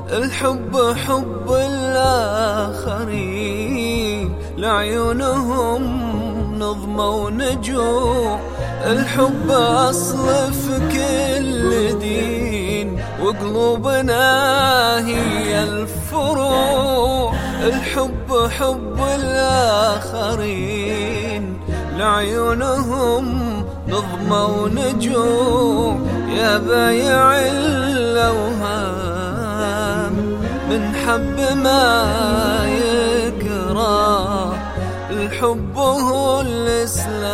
الحب حب الآخرين لعيونهم نظمة ونجوع الحب أصل في كل دين وقلوبنا هي الفروع الحب حب الآخرين لعيونهم نظمة ونجوع يا بايع الأوهام من حب ما يكره الحب هو الإسلام